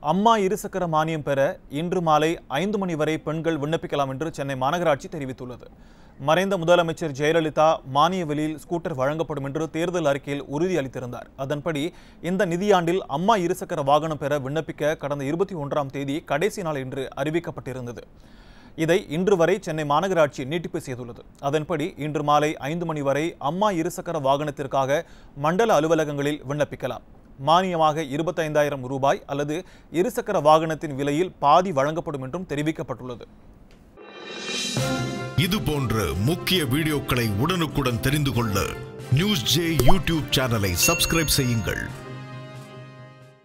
அம்மா இருசக்கர மானியம் பெற இன்று மாலை ஐந்து மணி வரை பெண்கள் விண்ணப்பிக்கலாம் என்று சென்னை மாநகராட்சி தெரிவித்துள்ளது மறைந்த முதலமைச்சர் ஜெயலலிதா மானிய விலையில் ஸ்கூட்டர் வழங்கப்படும் என்று தேர்தல் அறிக்கையில் உறுதியளித்திருந்தார் அதன்படி இந்த நிதியாண்டில் அம்மா இருசக்கர வாகனம் பெற விண்ணப்பிக்க கடந்த இருபத்தி ஒன்றாம் தேதி கடைசி நாள் என்று அறிவிக்கப்பட்டிருந்தது இதை இன்று வரை சென்னை மாநகராட்சி நீட்டிப்பு செய்துள்ளது அதன்படி இன்று மாலை ஐந்து மணி வரை அம்மா இருசக்கர வாகனத்திற்காக மண்டல அலுவலகங்களில் விண்ணப்பிக்கலாம் மானியமாக இருபத்தைந்தாயிரம் ரூபாய் அல்லது இருசக்கர வாகனத்தின் விலையில் பாதி வழங்கப்படும் என்றும் தெரிவிக்கப்பட்டுள்ளது இது போன்ற முக்கிய வீடியோக்களை உடனுக்குடன் தெரிந்து கொள்ள நியூஸ் ஜே யூடியூப் சேனலை சப்ஸ்கிரைப் செய்யுங்கள்